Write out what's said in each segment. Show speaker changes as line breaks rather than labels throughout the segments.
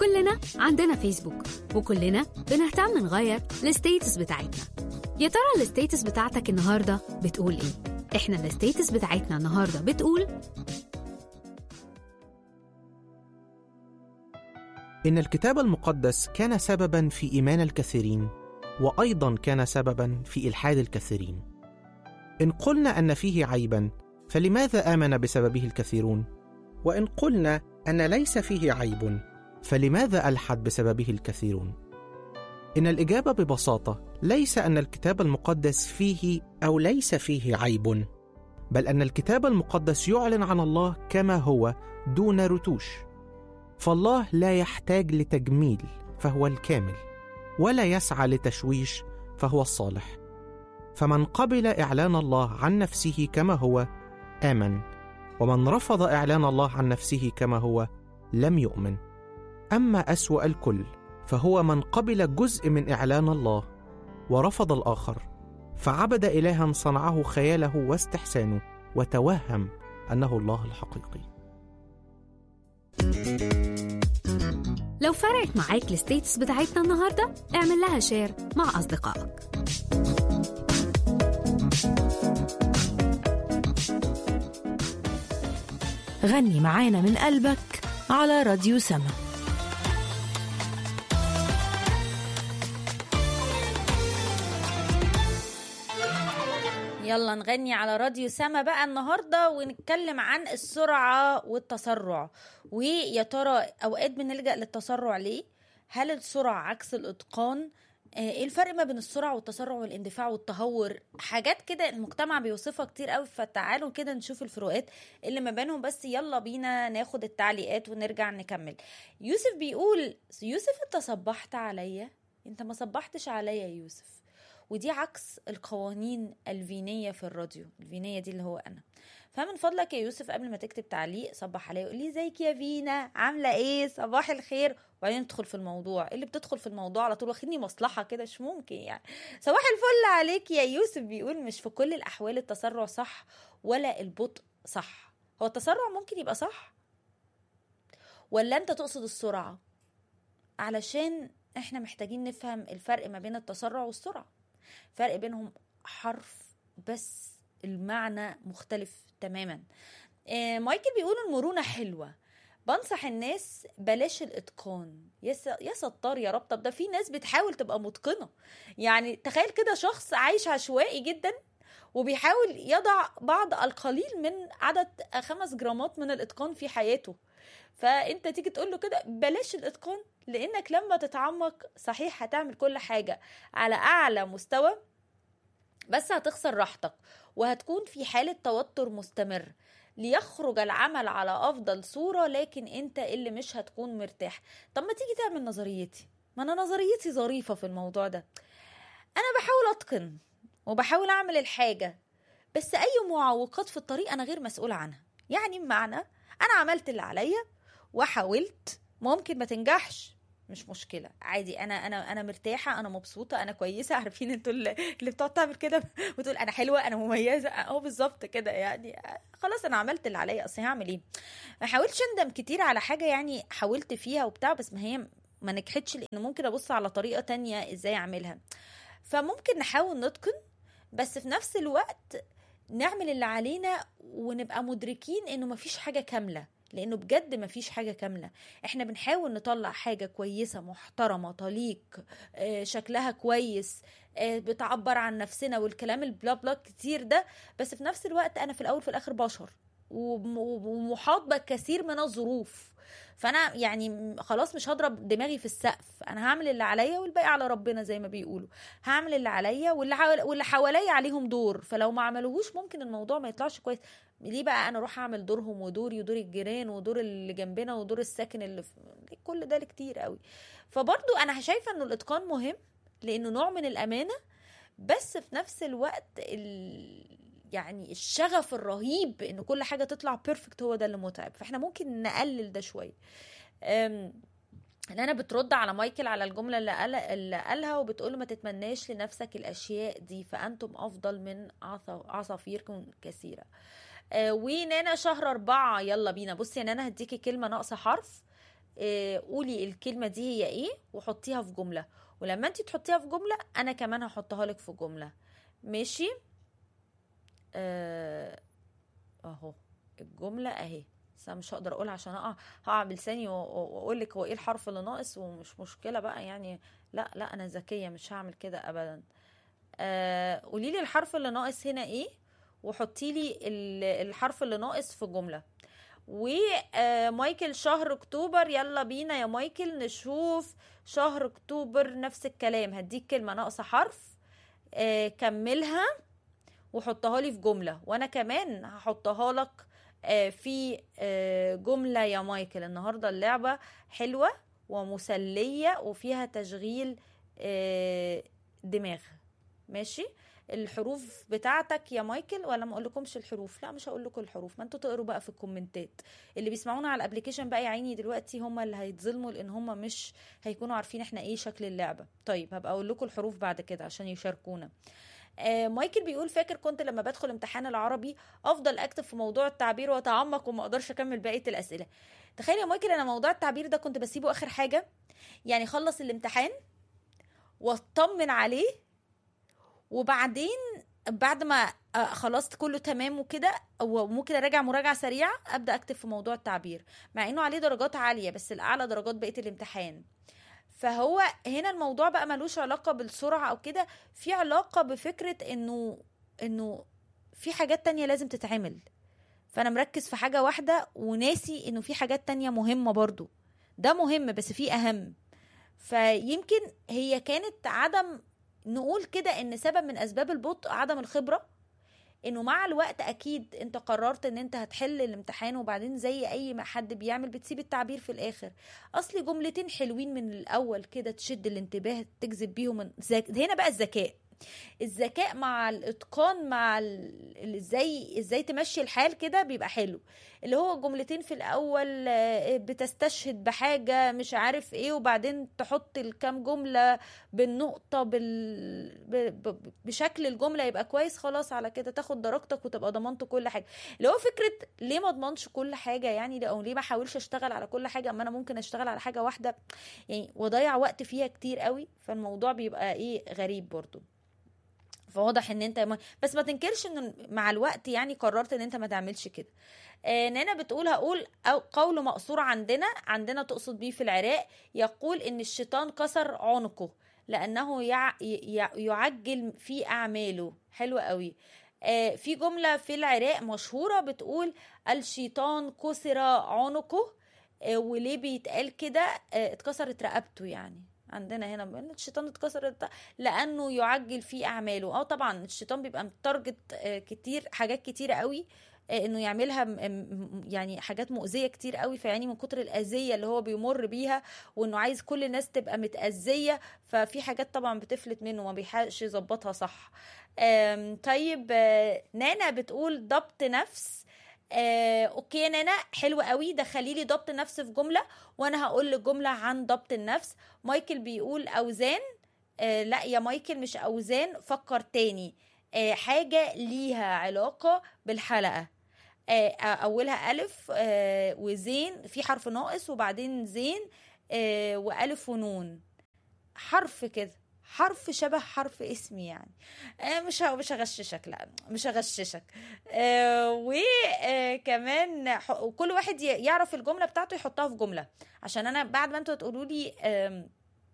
كلنا عندنا فيسبوك وكلنا بنهتم نغير الستيتس بتاعتنا يا ترى الستيتس بتاعتك النهارده بتقول ايه احنا الستيتس بتاعتنا النهارده بتقول
إن الكتاب المقدس كان سببا في إيمان الكثيرين وأيضا كان سببا في إلحاد الكثيرين إن قلنا أن فيه عيبا فلماذا آمن بسببه الكثيرون؟ وإن قلنا أن ليس فيه عيب فلماذا ألحد بسببه الكثيرون؟ إن الإجابة ببساطة ليس أن الكتاب المقدس فيه أو ليس فيه عيب بل أن الكتاب المقدس يعلن عن الله كما هو دون رتوش فالله لا يحتاج لتجميل فهو الكامل ولا يسعى لتشويش فهو الصالح فمن قبل اعلان الله عن نفسه كما هو امن ومن رفض اعلان الله عن نفسه كما هو لم يؤمن اما اسوا الكل فهو من قبل جزء من اعلان الله ورفض الاخر فعبد الها صنعه خياله واستحسانه وتوهم انه الله الحقيقي
لو فرقت معاك الستيتس بتاعتنا النهارده اعمل لها شير مع اصدقائك
غني معانا من قلبك على راديو سما
يلا نغني على راديو سما بقى النهارده ونتكلم عن السرعه والتسرع ويا ترى اوقات بنلجا للتسرع ليه هل السرعه عكس الاتقان آه، ايه الفرق ما بين السرعه والتسرع والاندفاع والتهور حاجات كده المجتمع بيوصفها كتير قوي فتعالوا كده نشوف الفروقات اللي ما بينهم بس يلا بينا ناخد التعليقات ونرجع نكمل يوسف بيقول يوسف انت صبحت عليا انت ما صبحتش عليا يا يوسف ودي عكس القوانين الفينية في الراديو الفينية دي اللي هو أنا فمن فضلك يا يوسف قبل ما تكتب تعليق صبح عليا قول لي ازيك يا فينا عاملة ايه صباح الخير وبعدين ندخل في الموضوع اللي بتدخل في الموضوع على طول واخدني مصلحة كده مش ممكن يعني صباح الفل عليك يا يوسف بيقول مش في كل الأحوال التسرع صح ولا البطء صح هو التسرع ممكن يبقى صح ولا انت تقصد السرعة علشان احنا محتاجين نفهم الفرق ما بين التسرع والسرعة فرق بينهم حرف بس المعنى مختلف تماما آه، مايكل بيقول المرونة حلوة بنصح الناس بلاش الاتقان يا س- يا ستار يا رب طب ده في ناس بتحاول تبقى متقنه يعني تخيل كده شخص عايش عشوائي جدا وبيحاول يضع بعض القليل من عدد خمس جرامات من الاتقان في حياته فانت تيجي تقول له كده بلاش الاتقان لانك لما تتعمق صحيح هتعمل كل حاجه على اعلى مستوى بس هتخسر راحتك وهتكون في حاله توتر مستمر ليخرج العمل على افضل صوره لكن انت اللي مش هتكون مرتاح طب ما تيجي تعمل نظريتي ما انا نظريتي ظريفه في الموضوع ده انا بحاول اتقن وبحاول اعمل الحاجه بس اي معوقات في الطريق انا غير مسؤول عنها يعني بمعنى انا عملت اللي عليا وحاولت ممكن ما تنجحش مش مشكله عادي انا انا انا مرتاحه انا مبسوطه انا كويسه عارفين انتوا اللي اللي بتقعد تعمل كده وتقول انا حلوه انا مميزه اهو بالظبط كده يعني خلاص انا عملت اللي عليا اصل هعمل ايه ما حاولتش اندم كتير على حاجه يعني حاولت فيها وبتاع بس ما هي ما نجحتش لان ممكن ابص على طريقه تانية ازاي اعملها فممكن نحاول نتقن بس في نفس الوقت نعمل اللي علينا ونبقى مدركين انه مفيش حاجه كامله لانه بجد مفيش حاجه كامله احنا بنحاول نطلع حاجه كويسه محترمه طليق آه، شكلها كويس آه، بتعبر عن نفسنا والكلام البلا بلا كتير ده بس في نفس الوقت انا في الاول في الاخر بشر وم- ومحاط بكثير من الظروف فانا يعني م- خلاص مش هضرب دماغي في السقف انا هعمل اللي عليا والباقي على ربنا زي ما بيقولوا هعمل اللي عليا واللي حوال- واللي حواليا عليهم دور فلو ما عملوهوش ممكن الموضوع ما يطلعش كويس ليه بقى انا اروح اعمل دورهم ودوري ودور الجيران ودور اللي جنبنا ودور الساكن اللي في كل ده كتير قوي فبرضو انا شايفه انه الاتقان مهم لانه نوع من الامانه بس في نفس الوقت ال... يعني الشغف الرهيب ان كل حاجه تطلع بيرفكت هو ده اللي متعب فاحنا ممكن نقلل ده شويه أم... انا بترد على مايكل على الجمله اللي, قال... اللي قالها وبتقول ما تتمناش لنفسك الاشياء دي فانتم افضل من عص... عصافيركم كثيره آه ونانا شهر أربعة يلا بينا بصي يا نانا هديكي كلمة ناقصة حرف آه، قولي الكلمه دي هي ايه وحطيها في جمله ولما انت تحطيها في جمله انا كمان هحطها لك في جمله ماشي آه، اهو الجمله اهي بس انا مش هقدر اقولها عشان اقع هقع بلساني و- و- واقول لك هو ايه الحرف اللي ناقص ومش مشكله بقى يعني لا لا انا ذكيه مش هعمل كده ابدا آه قولي لي الحرف اللي ناقص هنا ايه وحطي لي ال- الحرف اللي ناقص في جمله ومايكل شهر اكتوبر يلا بينا يا مايكل نشوف شهر اكتوبر نفس الكلام هديك كلمه ناقصه حرف آه كملها وحطها لي في جمله وانا كمان هحطها لك آه، في آه، جمله يا مايكل النهارده اللعبه حلوه ومسليه وفيها تشغيل آه، دماغ ماشي الحروف بتاعتك يا مايكل ولا ما اقولكمش الحروف لا مش هقول لكم الحروف ما انتوا تقروا بقى في الكومنتات اللي بيسمعونا على الابليكيشن بقى يا عيني دلوقتي هم اللي هيتظلموا لان هم مش هيكونوا عارفين احنا ايه شكل اللعبه طيب هبقى اقول لكم الحروف بعد كده عشان يشاركونا آه، مايكل بيقول فاكر كنت لما بدخل امتحان العربي افضل اكتب في موضوع التعبير واتعمق وما اقدرش اكمل بقيه الاسئله تخيل يا مايكل انا موضوع التعبير ده كنت بسيبه اخر حاجه يعني خلص الامتحان واطمن عليه وبعدين بعد ما آه، خلصت كله تمام وكده وممكن اراجع مراجعه سريعه ابدا اكتب في موضوع التعبير مع انه عليه درجات عاليه بس الاعلى درجات بقيه الامتحان فهو هنا الموضوع بقى ملوش علاقه بالسرعه او كده في علاقه بفكره انه انه في حاجات تانية لازم تتعمل فانا مركز في حاجه واحده وناسي انه في حاجات تانية مهمه برضو ده مهم بس في اهم فيمكن هي كانت عدم نقول كده ان سبب من اسباب البطء عدم الخبره انه مع الوقت اكيد انت قررت ان انت هتحل الامتحان وبعدين زي اي ما حد بيعمل بتسيب التعبير في الاخر اصل جملتين حلوين من الاول كده تشد الانتباه تجذب بيهم الذك- هنا بقى الذكاء الذكاء مع الاتقان مع ال- ال- ازاي ازاي تمشي الحال كده بيبقى حلو اللي هو جملتين في الاول آه، بتستشهد بحاجه مش عارف ايه وبعدين تحط الكام جمله بالنقطه بال... ب... ب... بشكل الجمله يبقى كويس خلاص على كده تاخد درجتك وتبقى ضمنت كل حاجه اللي هو فكره ليه ما اضمنش كل حاجه يعني ليه- او ليه ما احاولش اشتغل على كل حاجه اما انا ممكن اشتغل على حاجه واحده يعني واضيع وقت فيها كتير قوي فالموضوع بيبقى ايه غريب برضو فواضح ان انت ما- بس ما تنكرش ان مع الوقت يعني قررت ان انت ما تعملش كده آه نانا بتقول هقول أو قول مقصور عندنا عندنا تقصد بيه في العراق يقول ان الشيطان كسر عنقه لانه يع... يع... يعجل في اعماله حلو قوي آه في جمله في العراق مشهوره بتقول الشيطان كسر عنقه آه وليه بيتقال كده آه اتكسرت رقبته يعني عندنا هنا بيقول الشيطان اتكسرت لانه يعجل في اعماله اه طبعا الشيطان بيبقى متارجت آه، كتير حاجات كتيره قوي آه، انه يعملها م- م- يعني حاجات مؤذيه كتير قوي فيعني من كتر الاذيه اللي هو بيمر بيها وانه عايز كل الناس تبقى متاذيه ففي حاجات طبعا بتفلت منه وما بيحقش يظبطها صح آم، طيب آه، نانا بتقول ضبط نفس آه، اوكي يا نانا حلو قوي دخلي لي ضبط نفس في جمله وانا هقول لك جمله عن ضبط النفس مايكل بيقول اوزان آه لا يا مايكل مش اوزان فكر تاني آه حاجه ليها علاقه بالحلقه آه اولها الف آه وزين في حرف ناقص وبعدين زين آه والف ونون حرف كده حرف شبه حرف اسمي يعني آه مش ه- مش هغششك لا مش هغششك آه وكمان كل واحد ي- يعرف الجمله بتاعته يحطها في جمله عشان انا بعد ما انتوا تقولوا لي آم،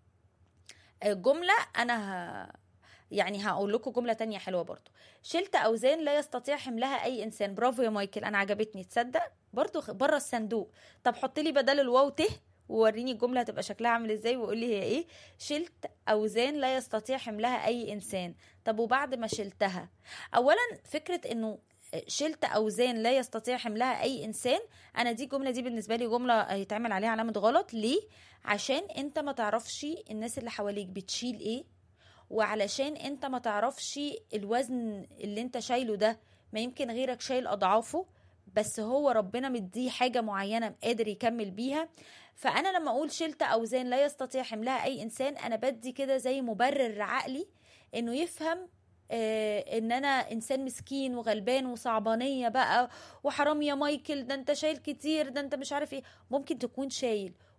آه، جمله انا ه... يعني هقول لكم جمله تانية حلوه برضو شلت اوزان لا يستطيع حملها اي انسان برافو يا مايكل انا عجبتني تصدق برضو خ- بره الصندوق طب حط لي بدل الواو ته ووريني الجمله هتبقى شكلها عامل ازاي وقول لي هي ايه شلت اوزان لا يستطيع حملها اي انسان طب وبعد ما شلتها اولا فكره انه شلت اوزان لا يستطيع حملها اي انسان انا دي الجمله دي بالنسبه لي جمله هيتعمل عليها علامه غلط ليه عشان انت ما تعرفش الناس اللي حواليك بتشيل ايه وعلشان انت ما تعرفش الوزن اللي انت شايله ده ما يمكن غيرك شايل اضعافه بس هو ربنا مديه حاجة معينة قادر يكمل بيها فأنا لما أقول شلت أوزان لا يستطيع حملها أي إنسان أنا بدي كده زي مبرر عقلي إنه يفهم آه ان انا انسان مسكين وغلبان وصعبانيه بقى وحرام يا مايكل ده انت شايل كتير ده انت مش عارف ايه ممكن تكون شايل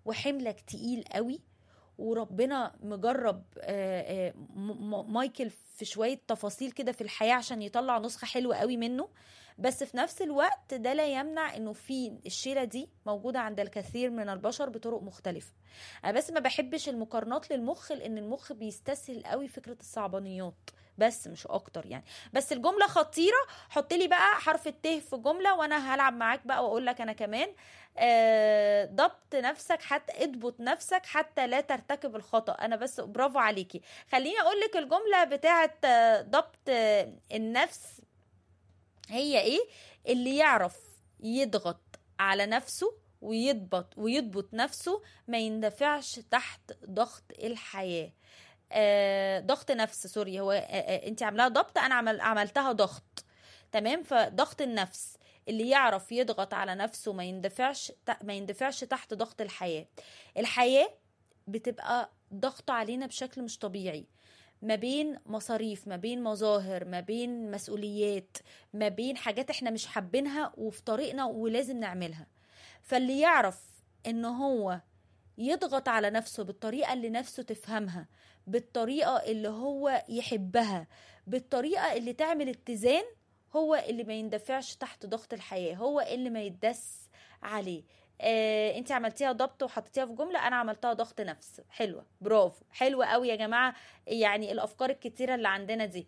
وحملك تقيل قوي وربنا مجرب آه، آه، م- م- مايكل في شوية تفاصيل كده في الحياة عشان يطلع نسخة حلوة قوي منه بس في نفس الوقت ده لا يمنع انه في الشيلة دي موجودة عند الكثير من البشر بطرق مختلفة انا بس ما بحبش المقارنات للمخ لان المخ بيستسهل قوي فكرة الصعبانيات بس مش اكتر يعني بس الجمله خطيره حط لي بقى حرف الت في جمله وانا هلعب معاك بقى واقول لك انا كمان آه، ضبط نفسك حتى اضبط نفسك حتى لا ترتكب الخطا انا بس برافو عليكي خليني اقول لك الجمله بتاعه آه، ضبط آه، النفس هي ايه اللي يعرف يضغط على نفسه ويضبط ويضبط نفسه ما يندفعش تحت ضغط الحياه آه، ضغط نفس سوري هو آه، آه، انت عاملاها ضبط انا عمل عملتها ضغط تمام فضغط النفس اللي يعرف يضغط على نفسه ما يندفعش ت- ما يندفعش تحت ضغط الحياة الحياة بتبقى ضغط علينا بشكل مش طبيعي ما بين مصاريف ما بين مظاهر ما بين مسؤوليات ما بين حاجات احنا مش حابينها وفي طريقنا ولازم نعملها فاللي يعرف ان هو يضغط على نفسه بالطريقة اللي نفسه تفهمها بالطريقة اللي هو يحبها بالطريقة اللي تعمل اتزان هو اللي ما يندفعش تحت ضغط الحياة هو اللي ما يدس عليه آه، انت عملتيها ضبط وحطيتيها في جمله انا عملتها ضغط نفس حلوه برافو حلوه قوي يا جماعه يعني الافكار الكتيره اللي عندنا دي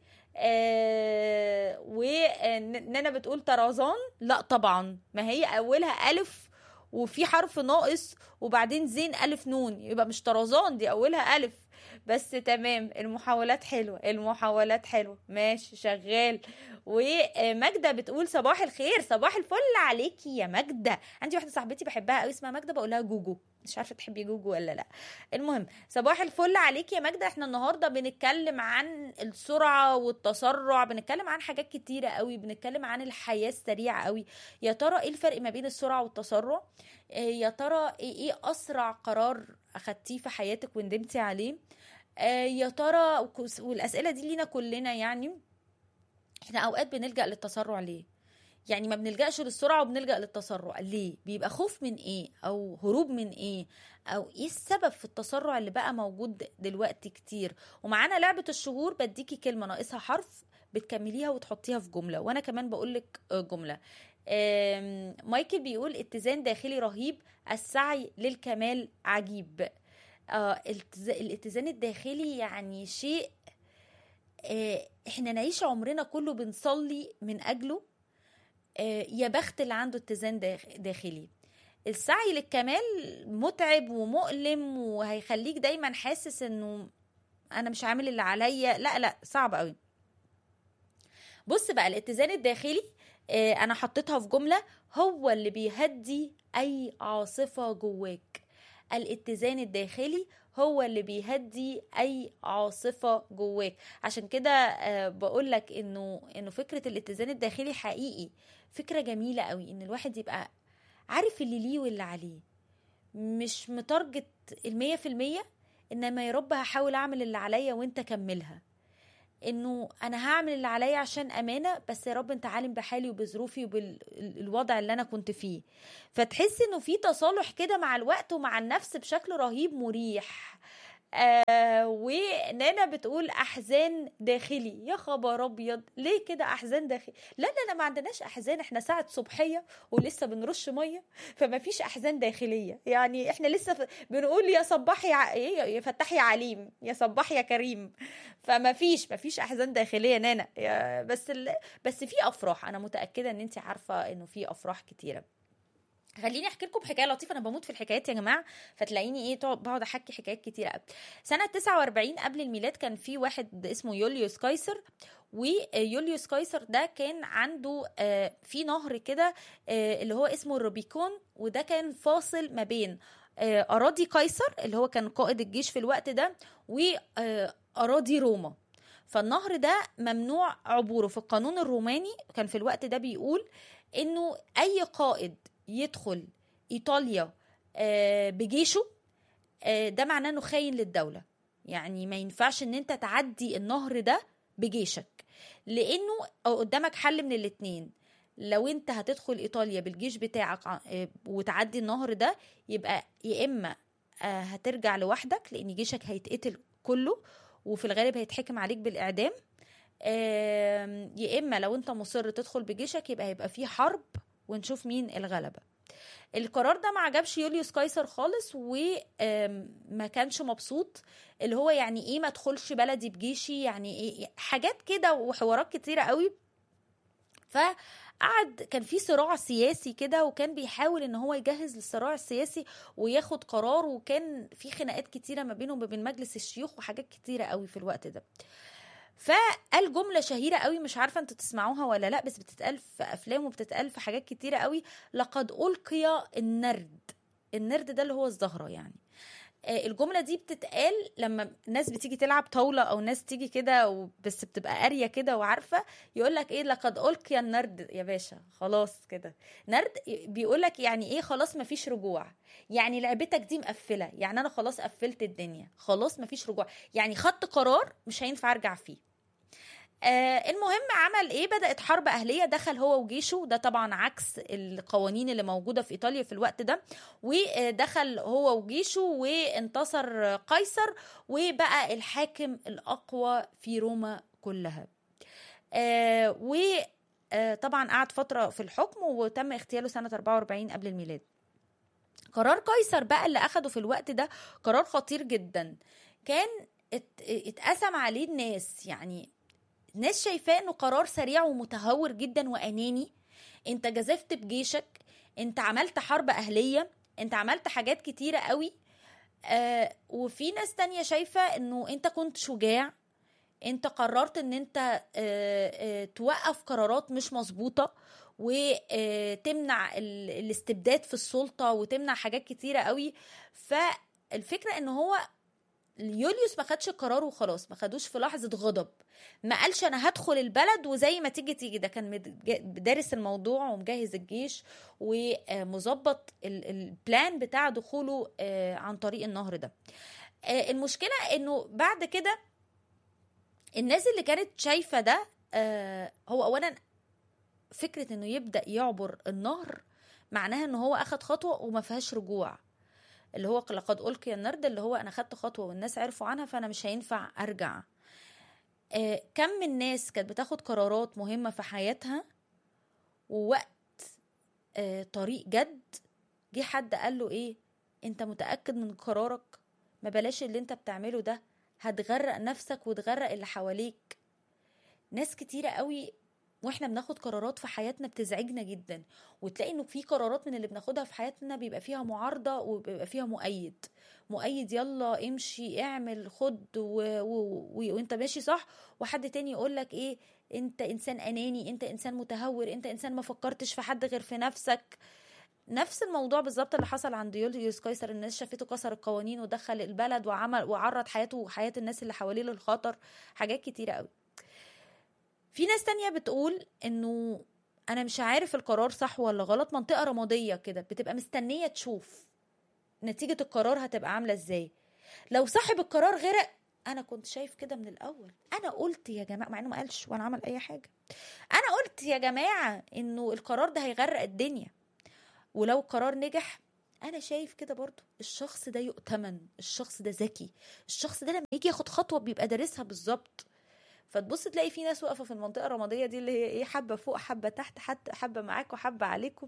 آه ونانا بتقول طرزان لا طبعا ما هي اولها الف وفي حرف ناقص وبعدين زين الف نون يبقى مش طرزان دي اولها الف بس تمام المحاولات حلوه المحاولات حلوه ماشي شغال وماجده بتقول صباح الخير صباح الفل عليكي يا ماجده عندي واحده صاحبتي بحبها قوي اسمها ماجده بقول لها جوجو مش عارفه تحبي جوجو ولا لا المهم صباح الفل عليكي يا ماجده احنا النهارده بنتكلم عن السرعه والتسرع بنتكلم عن حاجات كتيره قوي بنتكلم عن الحياه السريعه قوي يا ترى ايه الفرق ما بين السرعه والتسرع آه، يا ترى ايه إيه اسرع قرار اخدتيه في حياتك وندمتي عليه آه، يا ترى والاسئله دي لينا كلنا يعني احنا اوقات بنلجا للتسرع ليه يعني ما بنلجاش للسرعه وبنلجا للتسرع ليه بيبقى خوف من ايه او هروب من ايه او ايه السبب في التسرع اللي بقى موجود دلوقتي كتير ومعانا لعبه الشهور بديكي كلمه ناقصها حرف بتكمليها وتحطيها في جمله وانا كمان بقول لك جمله آم، مايكل بيقول اتزان داخلي رهيب السعي للكمال عجيب آه التز- الاتزان الداخلي يعني شيء آه، احنا نعيش عمرنا كله بنصلي من اجله آه، يا بخت اللي عنده اتزان داخ- داخلي السعي للكمال متعب ومؤلم وهيخليك دايما حاسس انه انا مش عامل اللي عليا لا لا صعب قوي بص بقى الاتزان الداخلي آه، انا حطيتها في جمله هو اللي بيهدي اي عاصفه جواك الاتزان الداخلي هو اللي بيهدي اي عاصفه جواك عشان كده بقول لك انه انه فكره الاتزان الداخلي حقيقي فكره جميله قوي ان الواحد يبقى عارف اللي ليه واللي عليه مش متارجت المية في المية انما يا رب هحاول اعمل اللي عليا وانت كملها انه انا هعمل اللي عليا عشان امانه بس يا رب انت عالم بحالي وبظروفي وبالوضع اللي انا كنت فيه فتحس انه في تصالح كده مع الوقت ومع النفس بشكل رهيب مريح آه ونانا بتقول احزان داخلي يا خبر ابيض ليه كده احزان داخلي لا لا لا ما عندناش احزان احنا ساعه صبحيه ولسه بنرش ميه فما فيش احزان داخليه يعني احنا لسه ف... بنقول يا صباح يا ع- ايه يا فتح يا عليم يا صباح يا كريم فما فيش ما فيش احزان داخليه نانا يا- بس ال... بس في افراح انا متاكده ان انت عارفه انه في افراح كتيره خليني احكي لكم حكايه لطيفه انا بموت في الحكايات يا جماعه فتلاقيني ايه تقعد- بقعد احكي حكايات كتيره قوي سنه 49 قبل الميلاد كان في واحد اسمه يوليوس قيصر ويوليوس قيصر ده كان عنده آه، في نهر كده آه، اللي هو اسمه الروبيكون وده كان فاصل ما بين آه، اراضي قيصر اللي هو كان قائد الجيش في الوقت ده واراضي روما فالنهر ده ممنوع عبوره في القانون الروماني كان في الوقت ده بيقول انه اي قائد يدخل ايطاليا آه، بجيشه آه، ده معناه انه خاين للدوله يعني ما ينفعش ان انت تعدي النهر ده بجيشك لانه قدامك حل من الاتنين لو انت هتدخل ايطاليا بالجيش بتاعك ع- آه، وتعدي النهر ده يبقى يا اما آه، هترجع لوحدك لان جيشك هيتقتل كله وفي الغالب هيتحكم عليك بالاعدام آم، يا اما لو انت مصر تدخل بجيشك يبقى هيبقى في حرب ونشوف مين الغلبه القرار ده ما عجبش يوليوس قيصر خالص وما كانش مبسوط اللي هو يعني ايه ما ادخلش بلدي بجيشي يعني ايه حاجات كده وحوارات كتيره قوي فقعد كان في صراع سياسي كده وكان بيحاول ان هو يجهز للصراع السياسي وياخد قرار وكان في خناقات كتيره ما بينه وما بين مجلس الشيوخ وحاجات كتيره قوي في الوقت ده فقال جملة شهيرة قوي مش عارفة انتوا تسمعوها ولا لا بس بتتقال في افلام وبتتقال في حاجات كتيرة قوي لقد ألقي النرد النرد ده اللي هو الزهرة يعني آه، الجملة دي بتتقال لما ناس بتيجي تلعب طاولة أو ناس تيجي كده و- بس بتبقى قارية كده وعارفة يقول لك إيه لقد ألقي النرد يا باشا خلاص كده نرد بيقول لك يعني إيه خلاص مفيش رجوع يعني لعبتك دي مقفلة يعني أنا خلاص قفلت الدنيا خلاص مفيش رجوع يعني خدت قرار مش هينفع أرجع فيه آه المهم عمل ايه بدات حرب اهليه دخل هو وجيشه ده طبعا عكس القوانين اللي موجوده في ايطاليا في الوقت ده ودخل هو وجيشه وانتصر قيصر وبقى الحاكم الاقوى في روما كلها آه وطبعا قعد فتره في الحكم وتم اغتياله سنه 44 قبل الميلاد قرار قيصر بقى اللي اخده في الوقت ده قرار خطير جدا كان ات- اتقسم عليه الناس يعني ناس شايفاه انه قرار سريع ومتهور جدا واناني انت جازفت بجيشك انت عملت حرب اهليه انت عملت حاجات كتيره قوي آه وفي ناس تانية شايفه انه انت كنت شجاع انت قررت ان انت آه آه توقف قرارات مش مظبوطه وتمنع الاستبداد في السلطه وتمنع حاجات كتيره قوي فالفكره ان هو يوليوس ما خدش القرار وخلاص ما خدوش في لحظه غضب ما قالش انا هدخل البلد وزي ما تيجي تيجي ده كان متج- دارس الموضوع ومجهز الجيش ومظبط ال- البلان بتاع دخوله آه، عن طريق النهر ده آه، المشكله انه بعد كده الناس اللي كانت شايفه ده آه، هو اولا فكره انه يبدا يعبر النهر معناها ان هو اخد خطوه وما فيهاش رجوع اللي هو لقد ألقي النرد اللي هو أنا خدت خطوة والناس عرفوا عنها فأنا مش هينفع أرجع آه، كم من ناس كانت بتاخد قرارات مهمة في حياتها ووقت آه، طريق جد جه حد قال له ايه انت متأكد من قرارك ما بلاش اللي انت بتعمله ده هتغرق نفسك وتغرق اللي حواليك ناس كتيرة قوي واحنا بناخد قرارات في حياتنا بتزعجنا جدا وتلاقي انه في قرارات من اللي بناخدها في حياتنا بيبقى فيها معارضة وبيبقى فيها مؤيد مؤيد يلا امشي اعمل خد و... و... و... وانت ماشي صح وحد تاني يقول لك ايه انت انسان اناني انت انسان متهور انت انسان ما فكرتش في حد غير في نفسك نفس الموضوع بالظبط اللي حصل عند يوليوس قيصر الناس شافته كسر القوانين ودخل البلد وعمل وعرض حياته وحياة الناس اللي حواليه للخطر حاجات كتيرة قوي في ناس تانية بتقول انه انا مش عارف القرار صح ولا غلط منطقة رمادية كده بتبقى مستنية تشوف نتيجة القرار هتبقى عاملة ازاي لو صاحب القرار غرق انا كنت شايف كده من الاول انا قلت يا جماعة مع انه ما قالش وانا عمل اي حاجة انا قلت يا جماعة انه القرار ده هيغرق الدنيا ولو القرار نجح انا شايف كده برضو الشخص ده يؤتمن الشخص ده ذكي الشخص ده لما يجي ياخد خطوة بيبقى دارسها بالظبط فتبص تلاقي في ناس واقفه في المنطقه الرماديه دي اللي هي ايه حبه فوق حبه تحت حتى حبه معاك وحبه عليكم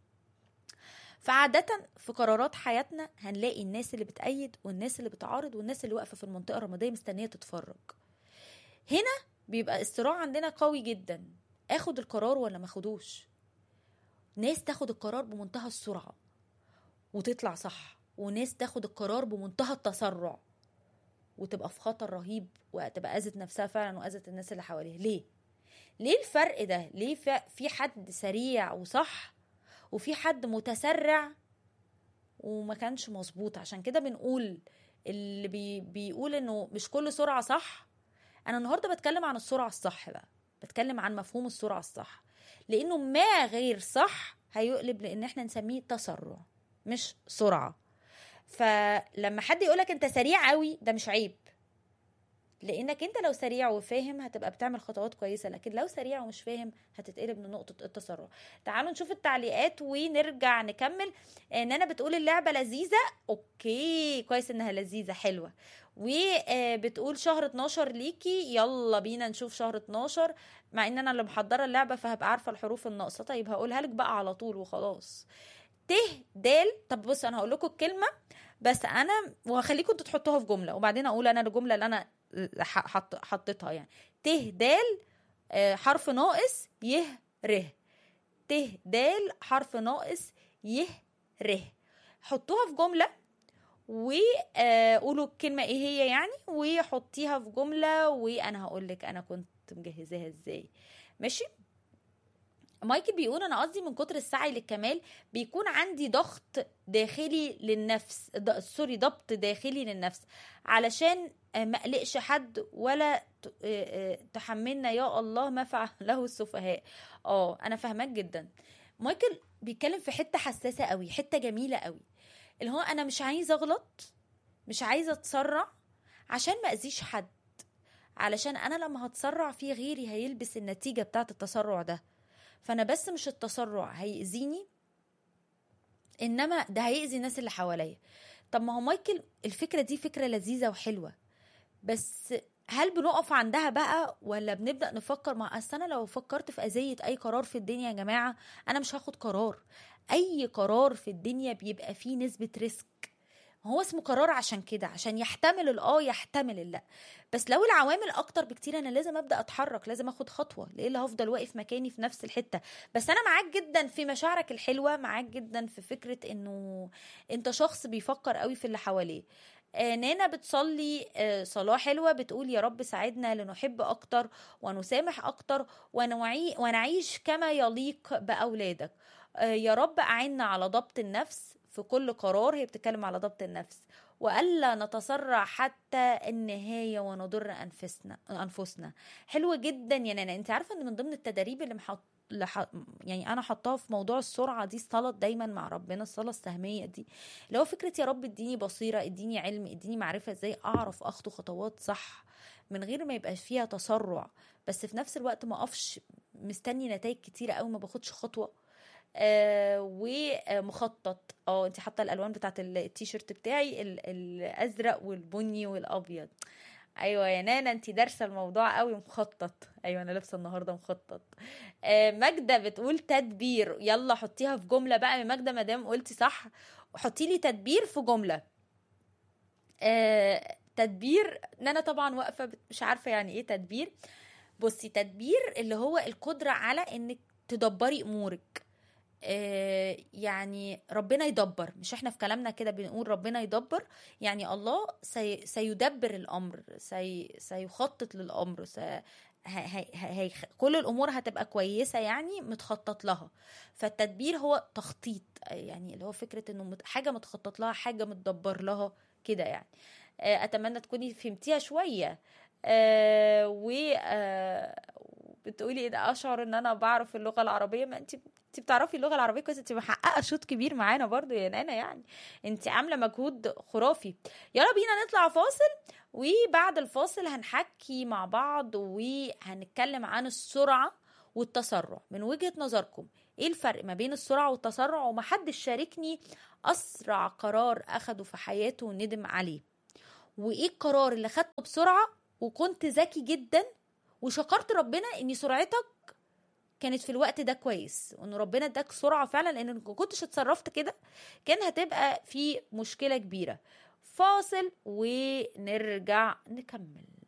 فعادة في قرارات حياتنا هنلاقي الناس اللي بتأيد والناس اللي بتعارض والناس اللي واقفة في المنطقة الرمادية مستنية تتفرج هنا بيبقى الصراع عندنا قوي جدا اخد القرار ولا ما اخدوش ناس تاخد القرار بمنتهى السرعة وتطلع صح وناس تاخد القرار بمنتهى التسرع وتبقى في خطر رهيب وتبقى اذت نفسها فعلا واذت الناس اللي حواليها ليه ليه الفرق ده ليه في حد سريع وصح وفي حد متسرع وما كانش مظبوط عشان كده بنقول اللي بي بيقول انه مش كل سرعه صح انا النهارده بتكلم عن السرعه الصح بقى بتكلم عن مفهوم السرعه الصح لانه ما غير صح هيقلب لان احنا نسميه تسرع مش سرعه فلما حد يقولك انت سريع قوي ده مش عيب لانك انت لو سريع وفاهم هتبقى بتعمل خطوات كويسه لكن لو سريع ومش فاهم هتتقلب من نقطه التسرع تعالوا نشوف التعليقات ونرجع نكمل ان انا بتقول اللعبه لذيذه اوكي كويس انها لذيذه حلوه وبتقول شهر 12 ليكي يلا بينا نشوف شهر 12 مع ان انا اللي محضره اللعبه فهبقى عارفه الحروف الناقصه طيب هقولها لك بقى على طول وخلاص ت د طب بص انا هقول لكم الكلمه بس انا وهخليكم انتوا تحطوها في جمله وبعدين اقول انا الجمله اللي انا ح- حط حطيتها يعني ت د آه، حرف ناقص ي ر ت د حرف ناقص ي ر حطوها في جمله وقولوا الكلمه ايه هي يعني وحطيها في جمله وانا هقول لك انا كنت مجهزاها ازاي ماشي مايكل بيقول انا قصدي من كتر السعي للكمال بيكون عندي ضغط داخلي للنفس د- سوري ضبط داخلي للنفس علشان آه، ما اقلقش حد ولا ت- آه، آه، تحملنا يا الله ما فعله السفهاء اه انا فاهماك جدا مايكل بيتكلم في حته حساسه قوي حته جميله قوي اللي هو انا مش عايزه اغلط مش عايزه اتسرع عشان ما اذيش حد علشان انا لما هتسرع في غيري هيلبس النتيجه بتاعه التسرع ده فانا بس مش التسرع هيأذيني انما ده هيأذي الناس اللي حواليا طب ما هو مايكل الفكره دي فكره لذيذه وحلوه بس هل بنقف عندها بقى ولا بنبدا نفكر مع اصل انا لو فكرت في اذيه اي قرار في الدنيا يا جماعه انا مش هاخد قرار اي قرار في الدنيا بيبقى فيه نسبه ريسك هو اسمه قرار عشان كده عشان يحتمل الاه يحتمل اللا بس لو العوامل اكتر بكتير انا لازم ابدا اتحرك لازم اخد خطوه ليه هفضل واقف مكاني في نفس الحته بس انا معاك جدا في مشاعرك الحلوه معاك جدا في فكره انه انت شخص بيفكر قوي في اللي حواليه آه، نانا بتصلي آه، صلاة حلوة بتقول يا رب ساعدنا لنحب أكتر ونسامح أكتر ونوعي ونعيش كما يليق بأولادك آه، يا رب أعنا على ضبط النفس في كل قرار هي بتتكلم على ضبط النفس وألا نتسرع حتى النهاية ونضر أنفسنا أنفسنا حلوة جدا يا نانا أنت عارفة أن من ضمن التدريب اللي محط اللي ح... يعني انا حطاها في موضوع السرعه دي الصلاه دايما مع ربنا الصلاه السهميه دي اللي هو فكره يا رب اديني بصيره اديني علم اديني معرفه ازاي اعرف اخطو خطوات صح من غير ما يبقى فيها تسرع بس في نفس الوقت ما اقفش مستني نتائج كتيره قوي ما باخدش خطوه آه ومخطط اه انت حاطه الالوان بتاعت التيشيرت بتاعي ال- الازرق والبني والابيض ايوه يا نانا انت دارسه الموضوع قوي مخطط ايوه انا لابسه النهارده مخطط آه ماجده بتقول تدبير يلا حطيها في جمله بقى يا ماجده ما دام قلتي صح حطي لي تدبير في جمله آه تدبير نانا طبعا واقفه بت- مش عارفه يعني ايه تدبير بصي تدبير اللي هو القدره على انك تدبري امورك آه، يعني ربنا يدبر مش احنا في كلامنا كده بنقول ربنا يدبر يعني الله سي سيدبر الامر سي سيخطط للامر سي هي هي هي كل الامور هتبقى كويسه يعني متخطط لها فالتدبير هو تخطيط يعني اللي هو فكره انه مت- حاجه متخطط لها حاجه متدبر لها كده يعني آه، اتمنى تكوني فهمتيها شويه آه و آه بتقولي ايه ده اشعر ان انا بعرف اللغه العربيه ما انت انت بتعرفي اللغه العربيه كويس انت محققه شوط كبير معانا برضو يا نانا يعني انت عامله مجهود خرافي يلا بينا نطلع فاصل وبعد الفاصل هنحكي مع بعض وهنتكلم عن السرعه والتسرع من وجهه نظركم ايه الفرق ما بين السرعه والتسرع ومحدش شاركني اسرع قرار اخده في حياته وندم عليه وايه القرار اللي خدته بسرعه وكنت ذكي جدا وشكرت ربنا ان سرعتك كانت في الوقت ده كويس وان ربنا اداك سرعه فعلا لان لو كنتش اتصرفت كده كان هتبقى في مشكله كبيره فاصل ونرجع نكمل